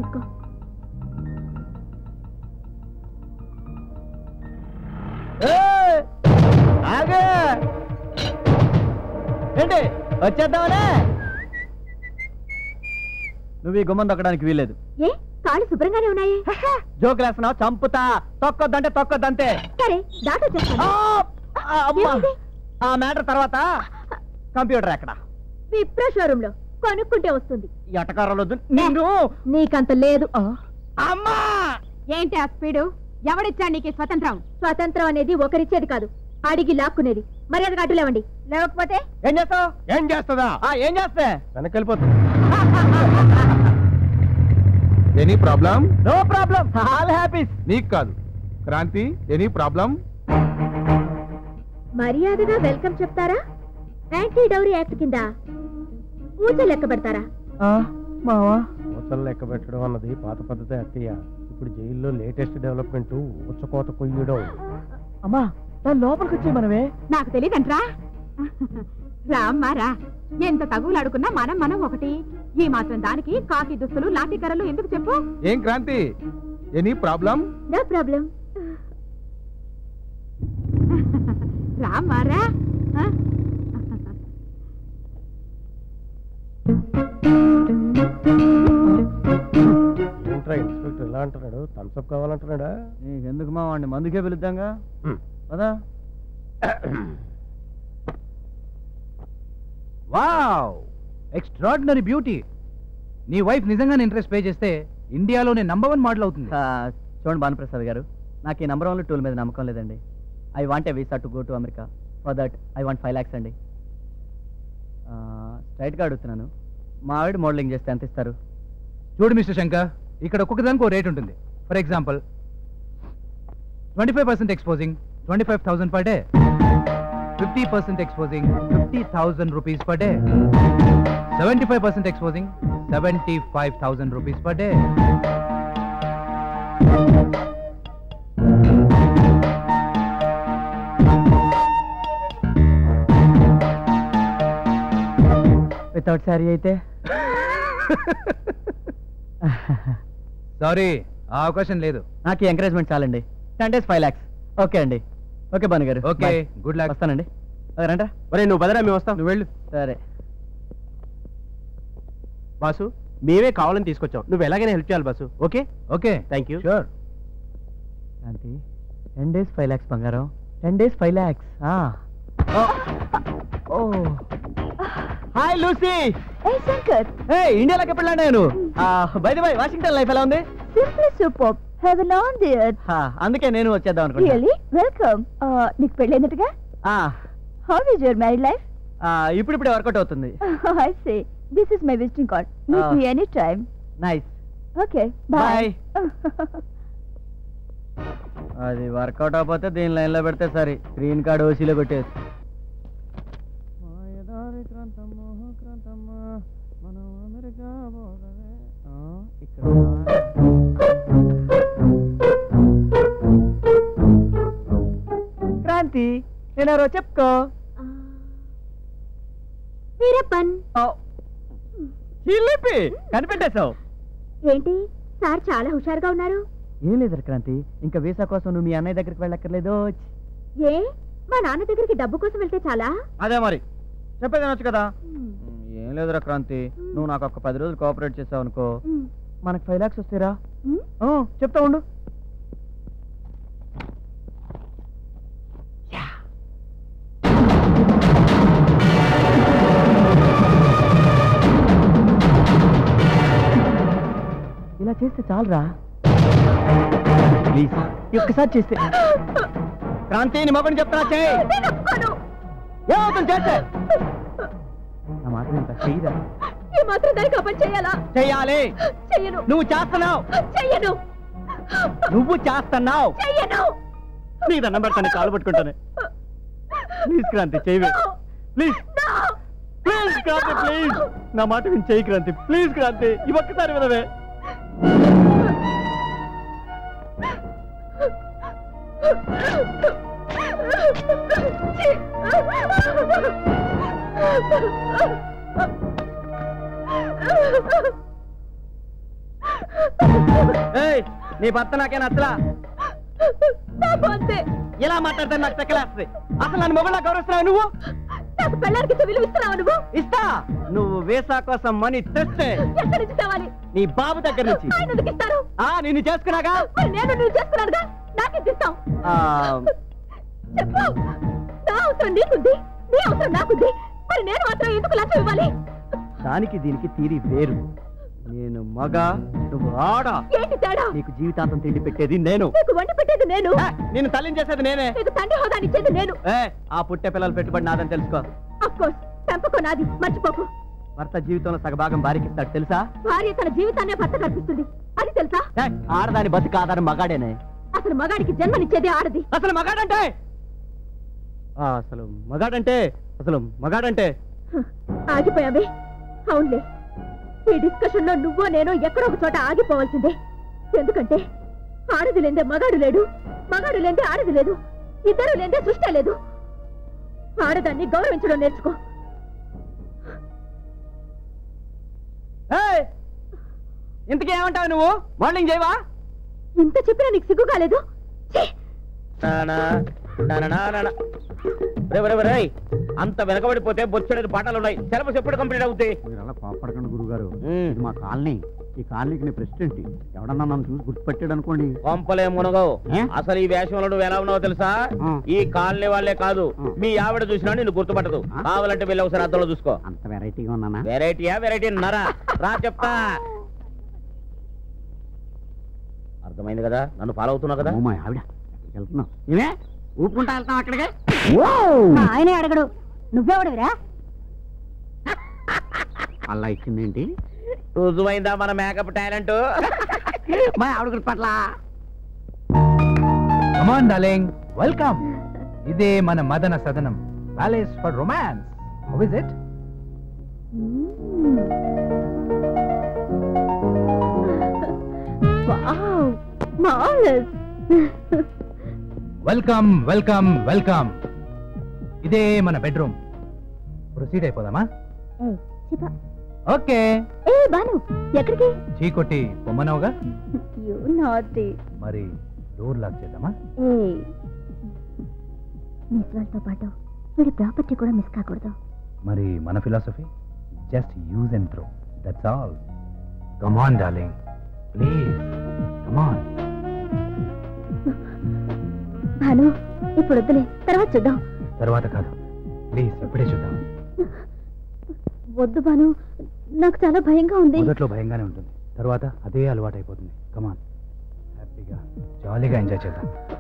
తీసుకో ఆగే ఏంటి వచ్చేద్దామనే నువ్వు ఈ గుమ్మం దొక్కడానికి వీల్లేదు ఏ కాళ్ళు శుభ్రంగానే ఉన్నాయి జోకులు వేస్తున్నావు చంపుతా తొక్కొద్దంటే తొక్కొద్దంతే సరే దాటో ఆ! చేస్తాను ఆ, అమ్మా. ఏమిటి? ఆ మ్యాటర్ తర్వాత కంప్యూటర్ ఎక్కడ విప్రో షోరూమ్ లో కొనుక్కుంటే వస్తుంది ఈ అటకారాలు వద్దు నిన్ను నీకంత లేదు అమ్మా ఏంటి ఆ స్పీడు ఎవడిచ్చాడు నీకు ఈ స్వతంత్రం స్వతంత్రం అనేది ఒకరిచ్చేది కాదు అడిగి లాక్కునేది మర్యాదగా అడ్డు లేవండి లేకపోతే ఏం చేస్తావు ఏం చేస్తుందా ఆ, ఏం చేస్తే వెనక్కి వెళ్ళిపోతుంది any problem no problem all happies నీకు కాదు క్రాంతి ఎనీ ప్రాబ్లం మర్యాదగా వెల్కమ్ చెప్తారా యాంటీ డౌరీ యాక్ట్ కింద పూజ లెక్క పెడతారా మావా ఊచలు లెక్క పెట్టడం అన్నది పాత పద్ధతి అక్కయ్య ఇప్పుడు జైల్లో లేటెస్ట్ డెవలప్మెంట్ ఊచకోత కొయ్యడం అమ్మా దాని లోపలికి వచ్చే మనమే నాకు తెలియదంట్రా రామ్మా రా ఎంత తగులాడుకున్నా మనం మనం ఒకటి ఈ మాత్రం దానికి కాకి దుస్తులు లాఠీ కర్రలు ఎందుకు చెప్పు ఏం Kranthi any problem no problem రామ్మా రా ఆ? ఏంట్రా ఇన్స్పెక్టర్ ఎలా అంటున్నాడు థమ్స్అప్ కావాలంటున్నాడా నీకెందుకు మా వాడిని మందుకే పిలుద్దాంగా పదా వావ్ ఎక్స్ట్రాడినరీ బ్యూటీ నీ వైఫ్ నిజంగానే ఇంట్రెస్ట్ పే చేస్తే ఇండియాలోనే నంబర్ వన్ మోడల్ అవుతుంది ఆ, చూడండి భానుప్రసాద్ గారు నాకు ఈ నంబర్ వన్ టూల్ మీద నమ్మకం లేదండి I want a visa to go to America for that I want five lakhs అండి స్ట్రైట్గా అడుగుతున్నాను మా ఆవిడ మోడలింగ్ చేస్తే ఎంత ఇస్తారు చూడు మిస్టర్ శంకర్ ఇక్కడ ఒక్కొక్క దానికి రేట్ ఉంటుంది for example twenty five percent exposing twenty five thousand per day fifty percent exposing fifty thousand rupees per day seventy five percent exposing seventy five thousand rupees per day without sari అయితే sorry ఆ అవకాశం లేదు నాకు encouragement చాలండి ten days five lakhs okay అండి okay Bhanu garu okay Bye. Good luck వస్తానండి okay, రండ్రా ఒరే నువ్వు బదరా మేము వస్తాం నువ్వు వెళ్ళు సరే బాసు మేమే కావాలని తీసుకొచ్చాం నువ్వు ఎలాగైనా హెల్ప్ చేయాలి boss okay okay thank you sure Shanti ten days five lakhs బంగారం ten days five lakhs oh hi Lucy ఏ శంకర్ హే ఇండియాలోకి ఎప్పుడు ల్యాండ్ అయ్యాను బై బై వాషింగ్టన్ లైఫ్ ఎలా ఉంది simply super have a long dear ఆ, అందుకే నేను వచ్చేద్దాం అనుకుంటున్నా రియలీ వెల్కమ్ నీకు పెళ్ళైనట్టుగా ఆ, how is your married life ఆ, ఇప్పుడిప్పుడే వర్కౌట్ అవుతుంది I say this is my visiting card meet Ah. Me any time nice okay bye అది వర్కౌట్ అవ్వకపోతే దీని లైన్ లో పెడితే సరే గ్రీన్ కార్డ్ ఓసీలో కొట్టేది క్రాంతి నేనారో చెప్పుకో వీరప్పన్ చిల్లిపి కనిపెట్టేశావు ఏంటి సార్ చాలా హుషారుగా ఉన్నారు ఏం లేదు క్రాంతి ఇంకా వీసా కోసం నువ్వు మీ అన్నయ్య దగ్గరికి వెళ్ళక్కర్లేదు ఏ మా నాన్న దగ్గరికి డబ్బు కోసం వెళ్తే చాలా అదే మరి చెప్పేది అనొచ్చు కదా ఏం లేదురా క్రాంతి నువ్వు నాకు ఒక పది రోజులు కోఆపరేట్ చేసావు అనుకో మ్, మనకు ఫైవ్ లాక్స్ వస్తాయిరా మ్. ఆ, చెప్తా ఉండు ఇలా చేస్తే చాలరా ప్లీజ్ ఒక్కసారి చేస్తే క్రాంతి నీ మొబైల్ చెప్తున్నా చేయి నేను ఒప్పుకోను. ఏమవుతుంది చేస్తే నా మాట వింటా చెయ్యరా ఈ మాత్రం దానికి ఆ పని చేయాలా చెయ్యాలి చెయ్యను నువ్వు చేస్తున్నావు చెయ్యను నువ్వు చేస్తున్నావు చెయ్యను నీ దండం పెడతాను కాలు పట్టుకుంటాను ప్లీజ్ క్రాంతి చేయవే please No. Please Kranthi please నా మాట విని చెయ్యి క్రాంతి ప్లీజ్ క్రాంతి ఈ ఒక్కసారి వినవే ఏయ్ నీ భర్త నాకే నచ్చలా నాకు అంతే ఇలా మాట్లాడితే నాకు తెక్కలేస్తుంది అసలు నన్ను మొబైల్ గౌరవిస్తున్నావు నువ్వు నాకు పెళ్ళానికి విలువ ఇస్తున్నావు నువ్వు ఇస్తా నువ్వు వీసా కోసం మనీ తెస్తే ఎక్కడి నుంచి తేవాలి నీ బాబు దగ్గర నుంచి ఆయన ఎందుకు ఇస్తారు ఆ నిన్ను చేసుకున్నాగా మరి నేను నువ్వు చేస్తున్నానుగా నాకెంత ఇస్తావు ఆ, చెప్పు నా అవసరం నీకుంది నీ అవసరం నాకుంది మరి నేను మాత్రం ఎందుకు లంచం ఇవ్వాలి దానికి దీనికి తీరి వేరు నేను మగ నువ్వు ఆడ ఏంటి తేడా నీకు జీవితాంతం తిండి పెట్టేది నేను నీకు వండి పెట్టేది నేను ఏ, నిన్ను తల్లిని చేసేది నేనే నీకు తండ్రి హోదాని ఇచ్చేది నేను ఏ ఆ పుట్టే పిల్లలు పెట్టుబడి నాదని తెలుసుకో అఫ్ కోర్స్ పెంపకం నాది మర్చిపోకు భర్త జీవితంలో సగభాగం భార్యకిస్తాడు తెలుసా భార్య తన జీవితాన్నే భర్త కల్పిస్తుంది అది తెలుసా ఏ, ఆడదాని బతుకు ఆధారం మగాడేనే అసలు మగాడికి జన్మనిచ్చేది ఆడది అసలు మగాడంటే ఆ, అసలు మగాడంటే అసలు మగాడంటే హ, ఆగిపోయావే అవునులే ఈ డిస్కషన్ లో నువ్వో నేను ఎక్కడో ఒక చోట ఆగిపోవాల్సిందే ఎందుకంటే ఆడది లేదే మగాడు లేడు మగాడు లేదే ఆడది లేదు ఇద్దరు లేదే సృష్టి లేదు ఆడదాన్ని గౌరవించడం నేర్చుకో ఏయ్, ఇంతకీ ఏమంటావు నువ్వు మార్నింగ్ చేయవా ఇంత చెప్పినా నీకు సిగ్గు కాలేదు ఛీ! అంత వెనకబడిపోతే బొచ్చడేది పాఠాలు ఉన్నాయి సిలబస్ ఎప్పుడు కంప్లీట్ అవుతాయి మీరు అలా కోపడకండి గురుగారు మ్మ్. ఇది మా కాలనీ ఈ కాలనీకి నేను ప్రెసిడెంట్ ఎవడన్నా నన్ను చూసి గుర్తుపెట్టాడు అనుకోండి కొంపలే మునగవు ఏ? అసలు ఈ వేషంలో నువ్వు ఎలా ఉన్నావో తెలుసా ఆ. ఈ కాలనీ వాళ్ళే కాదు ఆ. మీ ఆవిడ చూసినా నిన్ను గుర్తుపట్టదు ఆ? కావాలంటే వెళ్ళి ఒకసారి అద్దంలో చూసుకో అంత వెరైటీగా ఉన్నానా వెరైటీయా వెరైటీ నరా రా చెప్తా అర్థమైంది కదా నన్ను ఫాలో అవుతున్నావు కదా ఓ మా ఆవిడ ఎక్కడికి వెళ్తున్నావు ఏమే ఊపుకుంటా వెళ్తాం అక్కడికి ఆయనే అడగడు నువ్వెవడవిరా అలా ఇచ్చిందేంటి రుజువైందా మన మేకప్ టాలెంట్ మా ఆవిడ గుర్తుపట్ల కమాన్ డార్లింగ్ వెల్కమ్ ఇదే మన Madana Sadanam palace for romance how is it wow marvellous welcome welcome welcome ఇదే మన బెడ్రూమ్ ప్రొసీడ్ అయిపోదామా ఓకే ఏ బాను ఎక్కడికి చీకొట్టి పొమ్మనవుగా యు నాటి మరి డోర్ లాక్ చేద్దామా ఏ మిస్ వాళ్ళతో పాటు వీడి ప్రాపర్టీ కూడా మిస్ కాకూడదు మరి మన philosophy just use and throw that's all come on darling please come on Bhanu ఇప్పుడు వద్దులే తర్వాత చూద్దాం తర్వాత కాదు ప్లీజ్ ఇప్పుడే చూద్దాం వద్దు భాను నాకు చాలా భయంగా ఉంది మొదట్లో భయంగానే ఉంటుంది తర్వాత అదే అలవాటు అయిపోతుంది కమాన్ హ్యాపీగా జాలీగా ఎంజాయ్ చేద్దాం